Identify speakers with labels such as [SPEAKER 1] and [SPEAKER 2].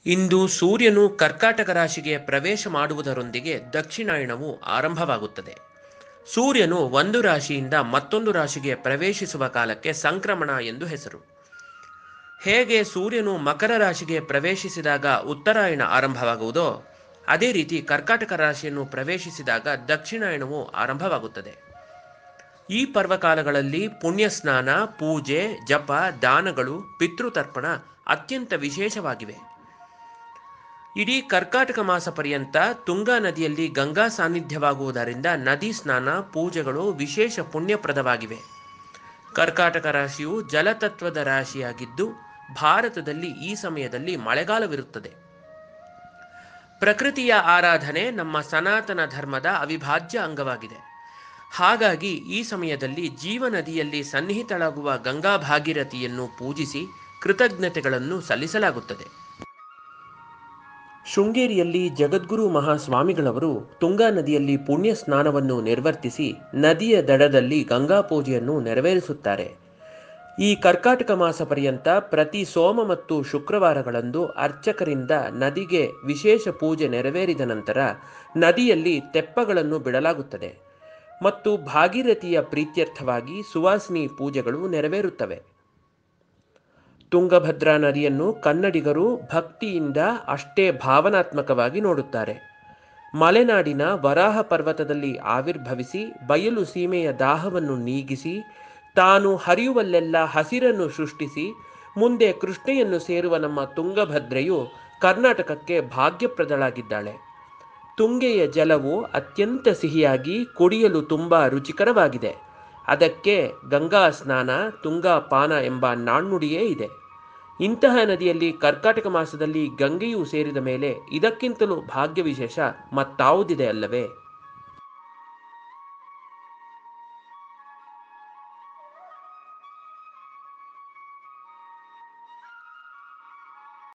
[SPEAKER 1] ಇಂದು ಸೂರ್ಯನು ಕರ್ಕಾಟಕ ರಾಶಿಗೆ ಪ್ರವೇಶ ಮಾಡುವುದರೊಂದಿಗೆ ದಕ್ಷಿಣಾಯಣವು ಆರಂಭವಾಗುತ್ತದೆ ಸೂರ್ಯನು ಒಂದು ರಾಶಿಯಿಂದ ಮತ್ತೊಂದು ರಾಶಿಗೆ ಪ್ರವೇಶಿಸುವ ಕಾಲಕ್ಕೆ ಸಂಕ್ರಮಣ ಎಂದು ಹೆಸರು ಹೇಗೆ ಸೂರ್ಯನು ಮಕರ ರಾಶಿಗೆ ಪ್ರವೇಶಿಸಿದಾಗ ಉತ್ತರಾಯಣ ಆರಂಭವಾಗುವುದೋ ಅದೇ ರೀತಿ ಕರ್ಕಾಟಕ ರಾಶಿಯನ್ನು ಪ್ರವೇಶಿಸಿದಾಗ ದಕ್ಷಿಣಾಯಣವು ಆರಂಭವಾಗುತ್ತದೆ ಈ ಪರ್ವಕಾಲಗಳಲ್ಲಿ ಪುಣ್ಯ ಸ್ನಾನ ಪೂಜೆ ಜಪ ದಾನಗಳು ಪಿತೃತರ್ಪಣ ಅತ್ಯಂತ ವಿಶೇಷವಾಗಿವೆ ಇಡೀ ಕರ್ಕಾಟಕ ಮಾಸ ಪರ್ಯಂತ ತುಂಗಾ ನದಿಯಲ್ಲಿ ಗಂಗಾ ಸಾನ್ನಿಧ್ಯವಾಗುವುದರಿಂದ ನದಿ ಸ್ನಾನ ಪೂಜೆಗಳು ವಿಶೇಷ ಪುಣ್ಯಪ್ರದವಾಗಿವೆ ಕರ್ಕಾಟಕ ರಾಶಿಯು ಜಲತತ್ವದ ರಾಶಿಯಾಗಿದ್ದು ಭಾರತದಲ್ಲಿ ಈ ಸಮಯದಲ್ಲಿ ಮಳೆಗಾಲವಿರುತ್ತದೆ ಪ್ರಕೃತಿಯ ಆರಾಧನೆ ನಮ್ಮ ಸನಾತನ ಧರ್ಮದ ಅವಿಭಾಜ್ಯ ಅಂಗವಾಗಿದೆ ಹಾಗಾಗಿ ಈ ಸಮಯದಲ್ಲಿ ಜೀವನದಿಯಲ್ಲಿ ಸನ್ನಿಹಿತಳಾಗುವ ಗಂಗಾ ಭಾಗೀರಥಿಯನ್ನು ಪೂಜಿಸಿ ಕೃತಜ್ಞತೆಗಳನ್ನು ಸಲ್ಲಿಸಲಾಗುತ್ತದೆ ಶೃಂಗೇರಿಯಲ್ಲಿ ಜಗದ್ಗುರು ಮಹಾಸ್ವಾಮಿಗಳವರು ತುಂಗಾ ನದಿಯಲ್ಲಿ ಪುಣ್ಯ ಸ್ನಾನವನ್ನು ನಿರ್ವರ್ತಿಸಿ ನದಿಯ ದಡದಲ್ಲಿ ಗಂಗಾ ಪೂಜೆಯನ್ನು ನೆರವೇರಿಸುತ್ತಾರೆ ಈ ಕರ್ಕಾಟಕ ಮಾಸ ಪರ್ಯಂತ ಪ್ರತಿ ಸೋಮ ಮತ್ತು ಶುಕ್ರವಾರಗಳಂದು ಅರ್ಚಕರಿಂದ ನದಿಗೆ ವಿಶೇಷ ಪೂಜೆ ನೆರವೇರಿದ ನಂತರ ನದಿಯಲ್ಲಿ ತೆಪ್ಪಗಳನ್ನು ಬಿಡಲಾಗುತ್ತದೆ ಮತ್ತು ಭಾಗೀರಥಿಯ ಪ್ರೀತ್ಯರ್ಥವಾಗಿ ಸುವಾಸಿನಿ ಪೂಜೆಗಳು ನೆರವೇರುತ್ತವೆ ತುಂಗಭದ್ರಾ ನದಿಯನ್ನು ಕನ್ನಡಿಗರು ಭಕ್ತಿಯಿಂದ ಅಷ್ಟೇ ಭಾವನಾತ್ಮಕವಾಗಿ ನೋಡುತ್ತಾರೆ ಮಲೆನಾಡಿನ ವರಾಹ ಪರ್ವತದಲ್ಲಿ ಆವಿರ್ಭವಿಸಿ ಬಯಲು ಸೀಮೆಯ ದಾಹವನ್ನು ನೀಗಿಸಿ ತಾನು ಹರಿಯುವಲ್ಲೆಲ್ಲ ಹಸಿರನ್ನು ಸೃಷ್ಟಿಸಿ ಮುಂದೆ ಕೃಷ್ಣೆಯನ್ನು ಸೇರುವ ನಮ್ಮ ತುಂಗಭದ್ರೆಯು ಕರ್ನಾಟಕಕ್ಕೆ ಭಾಗ್ಯಪ್ರದಳಾಗಿದ್ದಾಳೆ ತುಂಗೆಯ ಜಲವು ಅತ್ಯಂತ ಸಿಹಿಯಾಗಿ ಕುಡಿಯಲು ತುಂಬ ರುಚಿಕರವಾಗಿದೆ ಅದಕ್ಕೆ ಗಂಗಾ ಸ್ನಾನ ತುಂಗಾ ಪಾನ ಎಂಬ ನಾಣ್ಣುಡಿಯೇ ಇದೆ ಇಂತಹ ನದಿಯಲ್ಲಿ ಕರ್ಕಾಟಕ ಮಾಸದಲ್ಲಿ ಗಂಗೆಯೂ ಸೇರಿದ ಮೇಲೆ ಇದಕ್ಕಿಂತಲೂ ಭಾಗ್ಯ ವಿಶೇಷ ಮತ್ತಾವುದಿದೆ ಅಲ್ಲವೇ